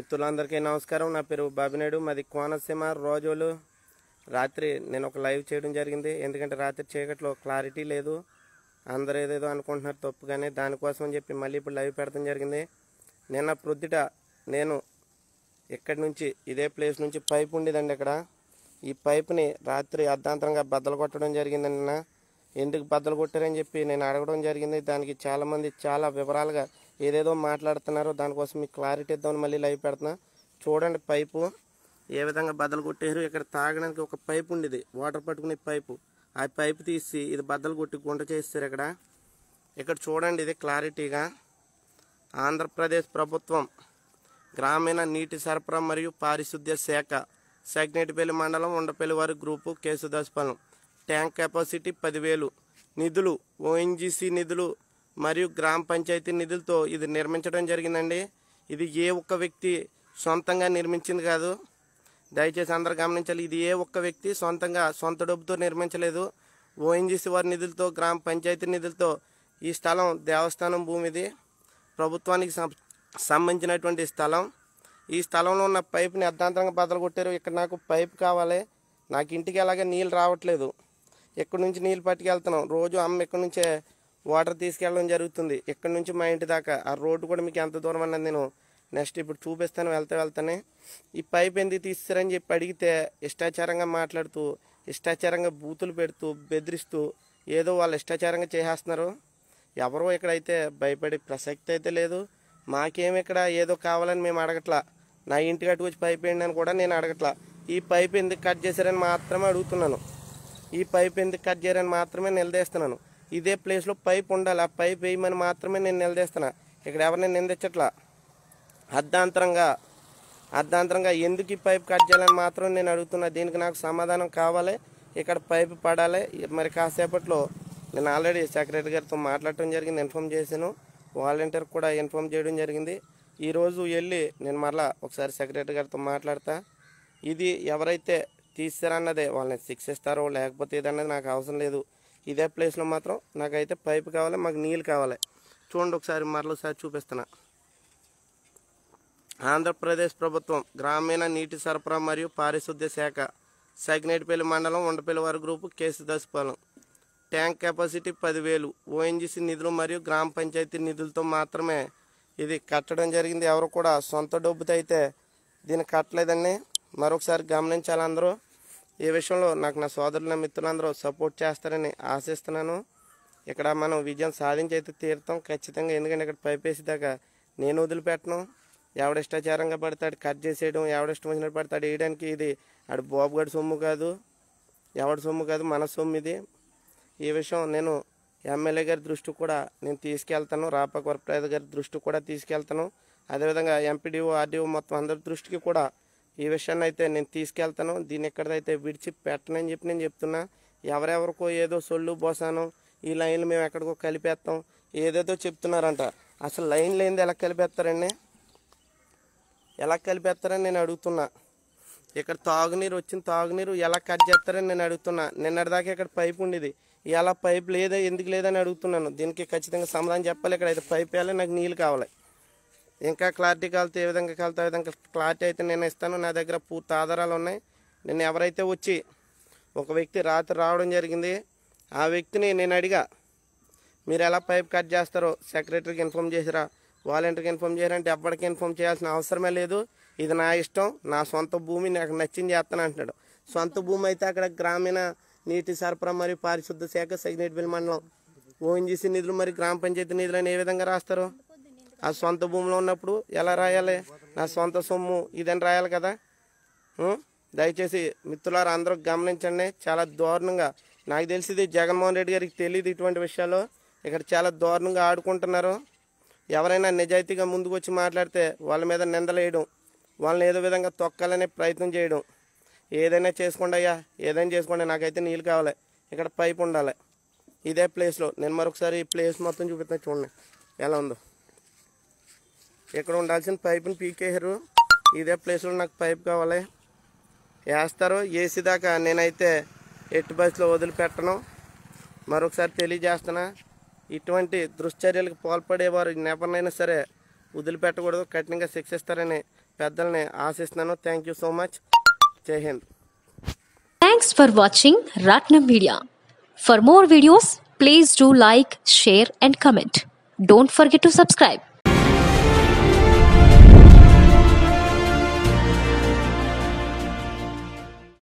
మిత్రులందరికీ నమస్కారం నా పేరు బాబినాయుడు మాది కోనసీమ రోజులు రాత్రి నేను ఒక లైవ్ చేయడం జరిగింది ఎందుకంటే రాత్రి చీకట్లో క్లారిటీ లేదు అందరూ ఏదేదో అనుకుంటున్నారు తప్పుగానే దానికోసం అని చెప్పి మళ్ళీ ఇప్పుడు లైవ్ పెడతాం జరిగింది నిన్న ప్రొద్దుట నేను ఇక్కడి నుంచి ఇదే ప్లేస్ నుంచి పైప్ ఉండేదండి ఇక్కడ ఈ పైప్ని రాత్రి అర్ధాంతరంగా బద్దలు కొట్టడం జరిగింది నిన్న ఎందుకు బద్దలు కొట్టారని చెప్పి నేను అడగడం జరిగింది దానికి చాలామంది చాలా వివరాలుగా ఏదేదో మాట్లాడుతున్నారు దానికోసం మీకు క్లారిటీ ఇద్దామని మళ్ళీ లైవ్ పెడుతున్నా చూడండి పైపు ఏ విధంగా బద్దలు కొట్టారు ఇక్కడ తాగడానికి ఒక పైపు ఉండేది వాటర్ పట్టుకునే పైపు ఆ పైపు తీసి ఇది బద్దలు కొట్టి గుంట చేస్తారు ఇక్కడ ఇక్కడ చూడండి ఇది క్లారిటీగా ఆంధ్రప్రదేశ్ ప్రభుత్వం గ్రామీణ నీటి సరఫరా మరియు పారిశుద్ధ్య శాఖ సగ్నేటిపల్లి మండలం ఉండపల్లి వారి గ్రూపు కేసుదాస్పాలెం ట్యాంక్ కెపాసిటీ పదివేలు నిధులు ఓఎన్జీసీ నిధులు మరియు గ్రామ పంచాయతీ నిధులతో ఇది నిర్మించడం జరిగిందండి ఇది ఏ ఒక్క వ్యక్తి సొంతంగా నిర్మించింది కాదు దయచేసి అందరు గమనించాలి ఇది ఏ ఒక్క వ్యక్తి సొంతంగా సొంత డబ్బుతో నిర్మించలేదు ఓఎన్జీసీ వారి నిధులతో గ్రామ పంచాయతీ నిధులతో ఈ స్థలం దేవస్థానం భూమి ఇది ప్రభుత్వానికి సం- సంబంధించినటువంటి స్థలం ఈ స్థలంలో ఉన్న పైప్ని అర్ధాంతరంగా బద్దలు కొట్టారు ఇక్కడ నాకు పైప్ కావాలి నాకు ఇంటికి అలాగే నీళ్ళు రావట్లేదు ఇక్కడ నుంచి నీళ్ళు పట్టుకెళ్తున్నాం రోజు అమ్మ ఇక్కడ నుంచే వాటర్ తీసుకెళ్ళడం జరుగుతుంది ఇక్కడ నుంచి మా ఇంటి దాకా ఆ రోడ్డు కూడా మీకు ఎంత దూరం అన్నది నేను నెక్స్ట్ ఇప్పుడు చూపిస్తాను వెళ్తా వెళ్తానే ఈ పైప్ ఎందుకు తీస్తారని చెప్పి అడిగితే ఇష్టాచారంగా మాట్లాడుతూ ఇష్టాచారంగా బూతులు పెడుతూ బెదిరిస్తూ ఏదో వాళ్ళు ఇష్టాచారంగా చేసేస్తున్నారు ఎవరో ఇక్కడైతే భయపడే ప్రసక్తి అయితే లేదు మాకేం ఇక్కడ ఏదో కావాలని మేము అడగట్లా నా ఇంటికి అటు వచ్చి పైప్ వేయండి అని కూడా నేను అడగట్లా ఈ పైప్ ఎందుకు కట్ చేశారని మాత్రమే అడుగుతున్నాను ఈ పైప్ ఎందుకు కట్ చేయారని మాత్రమే నిలదీస్తున్నాను ఇదే ప్లేస్లో పైప్ ఉండాలి ఆ పైప్ వేయమని మాత్రమే నేను నిలదీస్తున్నా ఇక్కడ ఎవరిని నిందించట్లా అర్ధాంతరంగా అర్ధాంతరంగా ఎందుకు ఈ పైప్ కట్ చేయాలని మాత్రం నేను అడుగుతున్నా దీనికి నాకు సమాధానం కావాలి ఇక్కడ పైప్ పడాలి మరి కాసేపట్లో నేను ఆల్రెడీ సెక్రటరీ గారితో మాట్లాడటం జరిగింది ఇన్ఫామ్ చేశాను వాలంటీర్ కూడా ఇన్ఫామ్ చేయడం జరిగింది ఈరోజు వెళ్ళి నేను మరలా ఒకసారి సెక్రటరీ గారితో మాట్లాడతా ఇది ఎవరైతే తీస్తారన్నదే వాళ్ళని శిక్షిస్తారో లేకపోతే ఏదన్నది నాకు అవసరం లేదు ఇదే ప్లేస్లో మాత్రం నాకైతే పైప్ కావాలి మాకు నీళ్ళు కావాలి చూడండి ఒకసారి మరలోసారి చూపిస్తున్నా ఆంధ్రప్రదేశ్ ప్రభుత్వం గ్రామీణ నీటి సరఫరా మరియు పారిశుద్ధ్య శాఖ సగ్నేటిపల్లి మండలం ఉండపల్లి వారి group case Dasapalem tank capacity పదివేలు ఓఎన్జీసీ నిధులు మరియు గ్రామ పంచాయతీ నిధులతో మాత్రమే ఇది కట్టడం జరిగింది ఎవరు కూడా సొంత డబ్బుతో అయితే దీన్ని కట్టలేదండి మరొకసారి గమనించాలి అందరూ ఈ విషయంలో నాకు నా సోదరుల మిత్రులందరూ సపోర్ట్ చేస్తారని ఆశిస్తున్నాను ఇక్కడ మనం విజయం సాధించి అయితే తీరుతాం ఖచ్చితంగా ఎందుకంటే ఇక్కడ పైప్ వేసేదాకా నేను వదిలిపెట్టను ఎవడిష్టాచారంగా పడతాడు కట్ చేసేయడం ఎవడిష్టం వచ్చినట్టు పడతాడు వేయడానికి ఇది ఆడు బాబుగాడి సొమ్ము కాదు ఎవడి సొమ్ము కాదు మన సొమ్ము ఇది ఈ విషయం నేను ఎమ్మెల్యే గారి దృష్టికి కూడా నేను తీసుకెళ్తాను రాపక వరప్రసాద్ గారి దృష్టికి కూడా తీసుకెళ్తాను అదేవిధంగా ఎంపీడీఓ ఆర్డీఓ మొత్తం అందరి దృష్టికి కూడా ఈ విషయాన్ని అయితే నేను తీసుకెళ్తాను దీన్ని ఎక్కడైతే విడిచి పెట్టనని చెప్పి నేను చెప్తున్నా ఎవరెవరికో ఏదో సొల్లు బోసాను ఈ లైన్లు మేము ఎక్కడికో కలిపేస్తాం ఏదేదో చెప్తున్నారంట అసలు లైన్ లేనిది ఎలా కలిపేస్తారండి ఎలా కలిపేస్తారని నేను అడుగుతున్నా ఇక్కడ తాగునీరు వచ్చిన తాగునీరు ఎలా కట్ చేస్తారని నేను అడుగుతున్నా నిన్నటిదాకా ఇక్కడ పైప్ ఉండేది ఇలా పైప్ లేదా ఎందుకు లేదని అడుగుతున్నాను దీనికి ఖచ్చితంగా సమాధానం చెప్పాలి ఇక్కడ అయితే పైప్ వేయాలి నాకు నీళ్ళు కావాలి ఇంకా క్లారిటీ కాలితే ఏ విధంగా కాలితే ఆ విధంగా క్లారిటీ అయితే నేను ఇస్తాను నా దగ్గర పూర్తి ఆధారాలు ఉన్నాయి నేను ఎవరైతే వచ్చి ఒక వ్యక్తి రాత్రి రావడం జరిగింది ఆ వ్యక్తిని నేను అడిగా మీరు ఎలా పైప్ కట్ చేస్తారో సెక్రటరీకి ఇన్ఫామ్ చేసిరా వాలంటీర్కి ఇన్ఫామ్ చేయాలంటే ఎవ్వడికి ఇన్ఫామ్ చేయాల్సిన అవసరమే లేదు ఇది నా ఇష్టం నా సొంత భూమి నాకు నచ్చింది చేస్తాను అంటున్నాడు సొంత భూమి అయితే అక్కడ గ్రామీణ నీటి సరఫరా మరియు పారిశుద్ధ శాఖ సైగ్నేటిపల్లి మండలం ఓఎన్జీసీ నిధులు మరియు గ్రామ పంచాయతీ నిధులు అని ఏ విధంగా రాస్తారు ఆ సొంత భూమిలో ఉన్నప్పుడు ఎలా రాయాలి నా సొంత సొమ్ము ఇదని రాయాలి కదా ఉం? దయచేసి మిత్రులారా అందరూ గమనించండి చాలా దారుణంగా నాకు తెలిసింది జగన్మోహన్ రెడ్డి గారికి తెలియదు ఇటువంటి విషయాలు ఇక్కడ చాలా దారుణంగా ఆడుకుంటున్నారు ఎవరైనా నిజాయితీగా ముందుకు వచ్చి మాట్లాడితే వాళ్ళ మీద నిందలేయడం వాళ్ళని ఏదో విధంగా తొక్కాలనే ప్రయత్నం చేయడం ఏదైనా చేసుకోండి అయ్యా ఏదైనా చేసుకోండి నాకైతే నీళ్ళు కావాలి ఇక్కడ పైప్ ఉండాలి ఇదే ప్లేస్లో నేను మరొకసారి ఈ ప్లేస్ మొత్తం చూపిస్తాను చూడండి ఎలా ఉందో ఇక్కడ ఉండాల్సిన పైప్ని పీకేసారు ఇదే ప్లేస్లో నాకు పైప్ కావాలి వేస్తారు వేసి దాకా నేనైతే ఎట్టి బస్సులో వదిలిపెట్టను మరొకసారి తెలియజేస్తున్నా ఇటువంటి దుశ్చర్యలకు పాల్పడేవారు ఎవరినైనా సరే వదిలిపెట్టకూడదు కఠినంగా శిక్షిస్తారని పెద్దల్ని ఆశిస్తున్నాను థ్యాంక్ యూ సో మచ్ జై Hind Thanks for watching Ratnam Media. For more videos, please do like, share, and comment. Don't forget to subscribe.